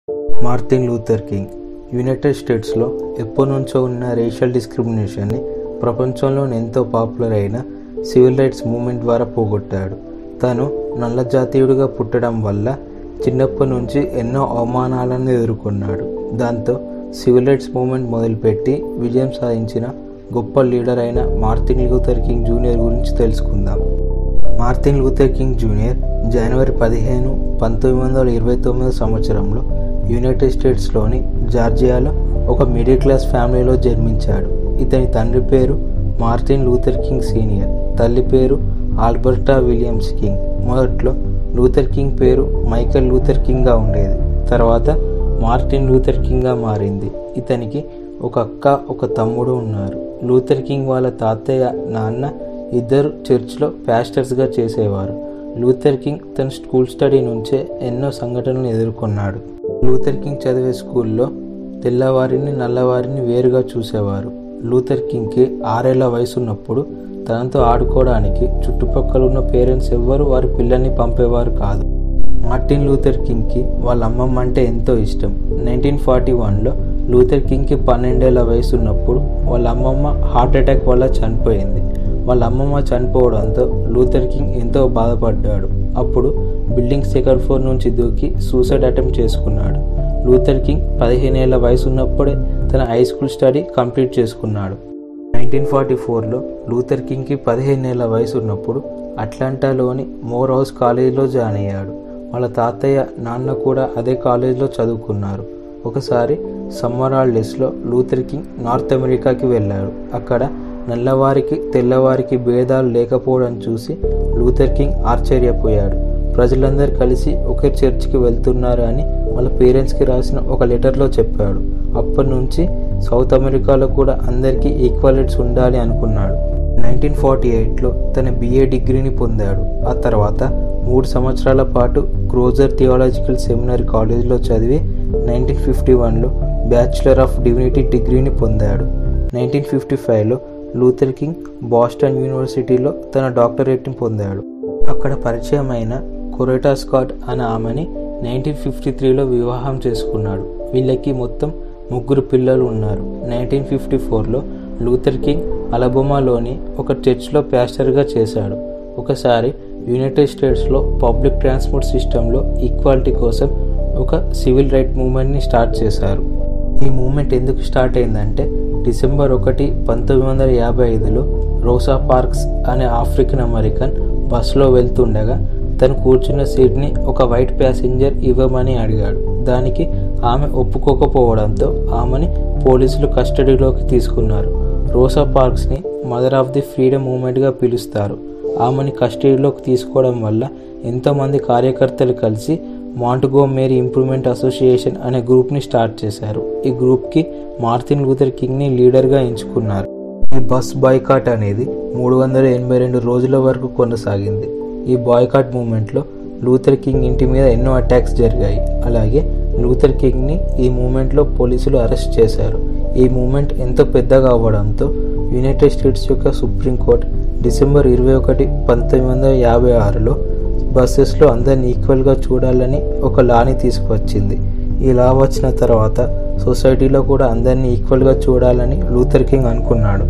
Martin Luther King United స్టేట్స్లో ఎప్పటి నుంచో ఉన్న రేషియల్ డిస్క్రిమినేషన్ని ప్రపంచంలోని ఎంతో పాపులర్ అయిన సివిల్ రైట్స్ మూవ్మెంట్ ద్వారా పోగొట్టాడు తను నల్ల జాతీయుడిగా పుట్టడం వల్ల చిన్నప్పటి నుంచి ఎన్నో అవమానాలను ఎదుర్కొన్నాడు దాంతో సివిల్ రైట్స్ మూవ్మెంట్ మొదలుపెట్టి విజయం సాధించిన గొప్ప లీడర్ అయిన మార్టిన్ లూథర్ కింగ్ జూనియర్ గురించి తెలుసుకుందాం మార్టిన్ లూథర్ కింగ్ జూనియర్ జనవరి పదిహేను పంతొమ్మిది వందల ఇరవై తొమ్మిదో సంవత్సరంలో యునైటెడ్ స్టేట్స్లోని జార్జియాలో ఒక మిడిల్ క్లాస్ ఫ్యామిలీలో జన్మించాడు ఇతని తండ్రి పేరు మార్టిన్ లూథర్ కింగ్ సీనియర్ తల్లి పేరు ఆల్బర్టా విలియమ్స్ కింగ్ మొదట్లో లూథర్ కింగ్ పేరు మైకల్ లూథర్ కింగ్గా ఉండేది తర్వాత మార్టిన్ లూథర్ కింగ్గా మారింది ఇతనికి ఒక అక్క ఒక తమ్ముడు ఉన్నారు లూథర్ కింగ్ వాళ్ళ తాతయ్య నాన్న ఇద్దరు చర్చ్లో ప్యాస్టర్స్గా చేసేవారు లూథర్ కింగ్ తన స్కూల్ స్టడీ నుంచే ఎన్నో సంఘటనలు ఎదుర్కొన్నాడు లూథర్ కింగ్ చదివే స్కూల్లో తెల్లవారిని నల్లవారిని వేరుగా చూసేవారు లూథర్ కింగ్కి ఆరేళ్ల వయసు ఉన్నప్పుడు తనతో ఆడుకోవడానికి చుట్టుపక్కల ఉన్న పేరెంట్స్ ఎవ్వరూ వారి పిల్లల్ని పంపేవారు కాదు మార్టిన్ లూథర్ కింగ్కి వాళ్ళ అమ్మమ్మ అంటే ఎంతో ఇష్టం నైన్టీన్ ఫార్టీ వన్లో లూథర్ కింగ్కి పన్నెండేళ్ల వయసు ఉన్నప్పుడు వాళ్ళ అమ్మమ్మ హార్ట్ అటాక్ వల్ల చనిపోయింది వాళ్ళ అమ్మమ్మ చనిపోవడంతో లూథర్ కింగ్ ఎంతో బాధపడ్డాడు అప్పుడు బిల్డింగ్ సెకండ్ ఫ్లోర్ నుంచి దూకి సూసైడ్ అటెంప్ట్ చేసుకున్నాడు లూథర్ కింగ్ పదిహేనేళ్ల వయసు ఉన్నప్పుడే తన హై స్కూల్ స్టడీ కంప్లీట్ చేసుకున్నాడు నైన్టీన్ ఫార్టీ ఫోర్లో లూథర్ కింగ్కి పదిహేనేళ్ల వయసు ఉన్నప్పుడు అట్లాంటాలోని మోర్ హౌస్ కాలేజీలో జాయిన్ అయ్యాడు వాళ్ళ తాతయ్య నాన్న కూడా అదే కాలేజీలో చదువుకున్నారు ఒకసారి సమ్మర్ హాలిడేస్లో లూథర్ కింగ్ నార్త్ అమెరికాకి వెళ్ళాడు అక్కడ నల్లవారికి తెల్లవారికి భేదాలు లేకపోవడం చూసి లూథర్ కింగ్ ఆశ్చర్యపోయాడు ప్రజలందరూ కలిసి ఒకే చర్చ్కి వెళ్తున్నారు అని వాళ్ళ పేరెంట్స్కి రాసిన ఒక లెటర్లో చెప్పాడు అప్పటి నుంచి సౌత్ అమెరికాలో కూడా అందరికీ ఈక్వాలిటీస్ ఉండాలి అనుకున్నాడు నైన్టీన్ ఫార్టీ ఎయిట్లో తన బిఏ డిగ్రీని పొందాడు ఆ తర్వాత మూడు సంవత్సరాల పాటు క్రోజర్ థియాలజికల్ సెమినరీ కాలేజీలో చదివి నైన్టీన్ ఫిఫ్టీ వన్లో బ్యాచిలర్ ఆఫ్ డివినిటీ డిగ్రీని పొందాడు నైన్టీన్ ఫిఫ్టీ ఫైవ్లో లూథర్ కింగ్ బాస్టన్ యూనివర్సిటీలో తన డాక్టరేట్ని పొందాడు అక్కడ పరిచయం అయిన కొరెటా స్కాట్ అనే ఆమెని నైన్టీన్ ఫిఫ్టీ త్రీలో వివాహం చేసుకున్నాడు వీళ్ళకి మొత్తం ముగ్గురు పిల్లలు ఉన్నారు నైన్టీన్ ఫిఫ్టీ ఫోర్లో లూథర్ కింగ్ అలబోమాలోని ఒక చర్చ్లో ప్యాస్టర్గా చేశాడు ఒకసారి యునైటెడ్ స్టేట్స్లో పబ్లిక్ ట్రాన్స్పోర్ట్ సిస్టంలో ఈక్వాలిటీ కోసం ఒక సివిల్ రైట్ మూవ్మెంట్ని స్టార్ట్ చేశారు ఈ మూవ్మెంట్ ఎందుకు స్టార్ట్ అయిందంటే డిసెంబర్ ఒకటి పంతొమ్మిది వందల యాభై ఐదులో రోసా పార్క్స్ అనే ఆఫ్రికన్ అమెరికన్ బస్సులో వెళ్తుండగా తను కూర్చున్న సీట్ని ఒక వైట్ ప్యాసింజర్ ఇవ్వమని అడిగాడు దానికి ఆమె ఒప్పుకోకపోవడంతో ఆమెని పోలీసులు కస్టడీలోకి తీసుకున్నారు రోసా పార్క్స్ని మదర్ ఆఫ్ ది ఫ్రీడమ్ మూవ్మెంట్గా పిలుస్తారు ఆమెని కస్టడీలోకి తీసుకోవడం వల్ల ఎంతోమంది కార్యకర్తలు కలిసి మాంటుగో మేరీ ఇంప్రూవ్మెంట్ అసోసియేషన్ అనే గ్రూప్ని స్టార్ట్ చేశారు ఈ గ్రూప్కి మార్టిన్ లూథర్ కింగ్ని లీడర్గా ఎంచుకున్నారు ఈ బస్ బాయ్కాట్ అనేది మూడు వందల ఎనభై రెండు రోజుల వరకు కొనసాగింది ఈ బాయ్కాట్ మూమెంట్లో లూథర్ కింగ్ ఇంటి మీద ఎన్నో అటాక్స్ జరిగాయి అలాగే లూథర్ కింగ్ని ఈ మూమెంట్లో పోలీసులు అరెస్ట్ చేశారు ఈ మూమెంట్ ఎంతో పెద్దగా అవ్వడంతో యునైటెడ్ స్టేట్స్ యొక్క సుప్రీంకోర్టు డిసెంబర్ ఇరవై ఒకటి పంతొమ్మిది వందల యాభై ఆరులో బస్సెస్లో అందరిని ఈక్వల్గా చూడాలని ఒక లాని తీసుకువచ్చింది ఈ లా వచ్చిన తర్వాత సొసైటీలో కూడా అందరినీ ఈక్వల్గా చూడాలని లూథర్ కింగ్ అనుకున్నాడు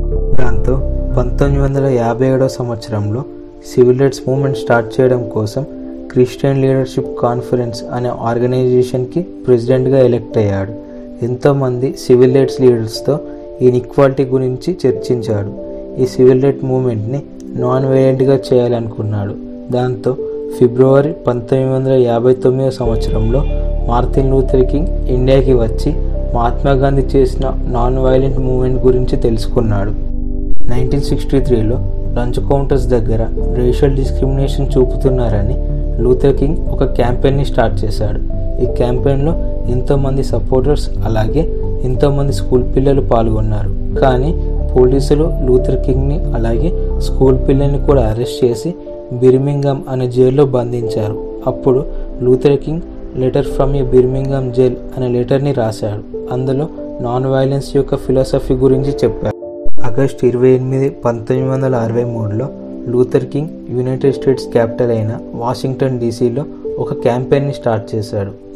దాంతో పంతొమ్మిది వందల యాభై ఏడో సంవత్సరంలో సివిల్ రైట్స్ మూవ్మెంట్ స్టార్ట్ చేయడం కోసం క్రిస్టియన్ లీడర్షిప్ కాన్ఫరెన్స్ అనే ఆర్గనైజేషన్కి ప్రెసిడెంట్గా ఎలెక్ట్ అయ్యాడు ఎంతోమంది సివిల్ రైట్స్ లీడర్స్తో ఈ ఈక్వాలిటీ గురించి చర్చించాడు ఈ సివిల్ రైట్ మూవ్మెంట్ని నాన్ వైలెంట్గా చేయాలనుకున్నాడు దాంతో ఫిబ్రవరి పంతొమ్మిది వందల యాభై తొమ్మిదో సంవత్సరంలో మార్టిన్ లూథర్ కింగ్ ఇండియాకి వచ్చి మహాత్మా గాంధీ చేసిన నాన్ వైలెంట్ మూవ్మెంట్ గురించి తెలుసుకున్నాడు నైన్టీన్ సిక్స్టీ త్రీలో లంచ్ కౌంటర్స్ దగ్గర రేషియల్ డిస్క్రిమినేషన్ చూపుతున్నారని లూథర్ కింగ్ ఒక క్యాంపెయిన్ని స్టార్ట్ చేశాడు ఈ క్యాంపెయిన్లో ఎంతోమంది సపోర్టర్స్ అలాగే ఎంతోమంది స్కూల్ పిల్లలు పాల్గొన్నారు కానీ పోలీసులు లూథర్ కింగ్ని అలాగే స్కూల్ పిల్లల్ని కూడా అరెస్ట్ చేసి బిర్మింగం అనే జైల్లో బంధించారు అప్పుడు Luther King letter from a Birmingham jail అనే లెటర్ని రాశాడు అందులో నాన్ వైలెన్స్ యొక్క ఫిలాసఫీ గురించి చెప్పారు ఆగస్ట్ ఇరవై ఎనిమిది పంతొమ్మిది వందల అరవై మూడులో Luther King United States capital అయిన వాషింగ్టన్ డీసీలో ఒక క్యాంపెయిన్ని స్టార్ట్ చేశాడు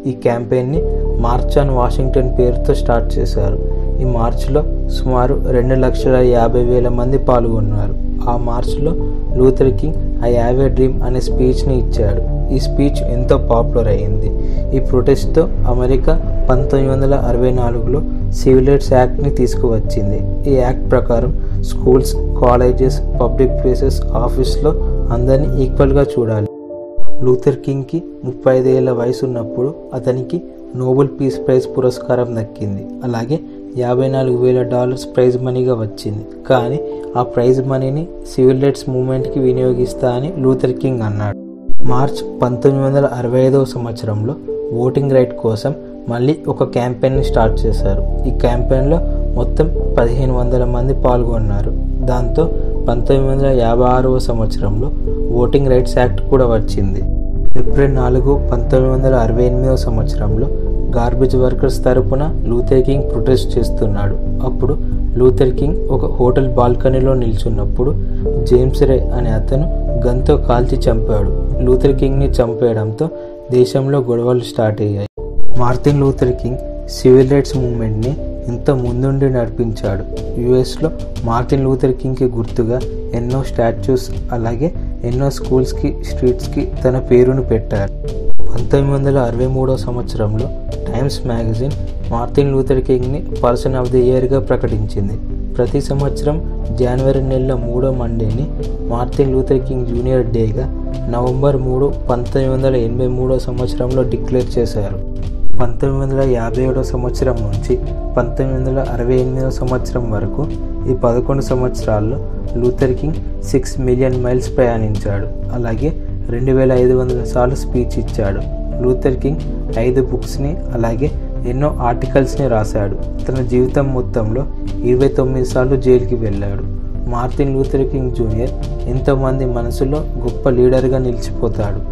ఈ క్యాంపెయిన్ని మార్చ్ ఆన్ వాషింగ్టన్ పేరుతో స్టార్ట్ చేశారు ఈ మార్చ్లో సుమారు రెండు లక్షల యాభై వేల మంది పాల్గొన్నారు ఆ మార్చ్లో Luther King I have a dream అనే స్పీచ్ని ఇచ్చాడు ఈ స్పీచ్ ఎంతో పాపులర్ అయింది ఈ ప్రొటెస్ట్తో అమెరికా పంతొమ్మిది వందల అరవై నాలుగులో సివిల్ రైట్స్ యాక్ట్ని తీసుకువచ్చింది ఈ యాక్ట్ ప్రకారం స్కూల్స్ కాలేజెస్ పబ్లిక్ ప్లేసెస్ ఆఫీస్లో అందరినీ ఈక్వల్గా చూడాలి లూథర్ కింగ్కి ముప్పై ఐదేళ్ల వయసు ఉన్నప్పుడు అతనికి నోబెల్ పీస్ ప్రైజ్ పురస్కారం దక్కింది అలాగే యాభై నాలుగు వేల డాలర్స్ ప్రైజ్ మనీగా వచ్చింది కానీ ఆ ప్రైజ్ మనీని సివిల్ రైట్స్ మూవ్మెంట్కి వినియోగిస్తా అని లూథర్ కింగ్ అన్నాడు మార్చ్ పంతొమ్మిది వందల అరవై ఐదవ సంవత్సరంలో ఓటింగ్ రైట్ కోసం మళ్ళీ ఒక క్యాంపెయిన్ని స్టార్ట్ చేశారు ఈ క్యాంపెయిన్లో మొత్తం పదిహేను వందల మంది పాల్గొన్నారు దాంతో పంతొమ్మిది వందల యాభై ఆరవ సంవత్సరంలో ఓటింగ్ రైట్స్ యాక్ట్ కూడా వచ్చింది ఏప్రిల్ నాలుగు పంతొమ్మిది వందల అరవై ఎనిమిదవ సంవత్సరంలో గార్బేజ్ వర్కర్స్ తరపున లూథర్ కింగ్ ప్రొటెస్ట్ చేస్తున్నాడు అప్పుడు లూథర్ కింగ్ ఒక హోటల్ బాల్కనీలో నిల్చున్నప్పుడు జేమ్స్ రే అనే అతను గన్తో కాల్చి చంపాడు లూథర్ కింగ్ని చంపేయడంతో దేశంలో గొడవలు స్టార్ట్ అయ్యాయి Martin Luther King civil rights మూవ్మెంట్ని ఎంతో ముందుండి నడిపించాడు యుఎస్లో మార్టిన్ లూథర్ కింగ్కి గుర్తుగా ఎన్నో స్టాచ్యూస్ అలాగే ఎన్నో స్కూల్స్కి స్ట్రీట్స్కి తన పేరును పెట్టారు పంతొమ్మిది వందల అరవై మూడవ సంవత్సరంలో టైమ్స్ మ్యాగజైన్ మార్టిన్ లూథర్ కింగ్ని పర్సన్ ఆఫ్ ది ఇయర్గా ప్రకటించింది ప్రతి సంవత్సరం జనవరి నెల మూడో మండేని మార్టిన్ లూథర్ కింగ్ జూనియర్ డేగా నవంబర్ మూడు పంతొమ్మిది వందల ఎనభై మూడో సంవత్సరంలో డిక్లేర్ చేశారు పంతొమ్మిది వందల యాభై ఏడో సంవత్సరం నుంచి పంతొమ్మిది వందల అరవై ఎనిమిదవ సంవత్సరం వరకు ఈ పదకొండు సంవత్సరాల్లో Luther King six million miles ప్రయాణించాడు అలాగే రెండు వేల ఐదు వందల సార్లు స్పీచ్ ఇచ్చాడు లూథర్ కింగ్ ఐదు బుక్స్ని అలాగే ఎన్నో ఆర్టికల్స్ని రాశాడు తన జీవితం మొత్తంలో ఇరవై తొమ్మిది సార్లు జైలుకి వెళ్ళాడు మార్టిన్ లూథర్ కింగ్ జూనియర్ ఎంతోమంది మనసులో గొప్ప లీడర్గా నిలిచిపోతాడు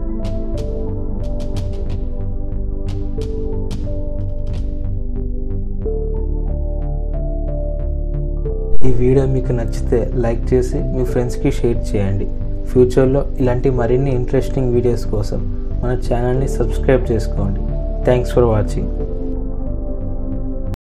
ఈ వీడియో మీకు నచ్చితే లైక్ చేసి మీ ఫ్రెండ్స్కి షేర్ చేయండి ఫ్యూచర్లో ఇలాంటి మరిన్ని ఇంట్రెస్టింగ్ వీడియోస్ కోసం మన ఛానల్ని సబ్స్క్రైబ్ చేసుకోండి థ్యాంక్స్ ఫర్ వాచింగ్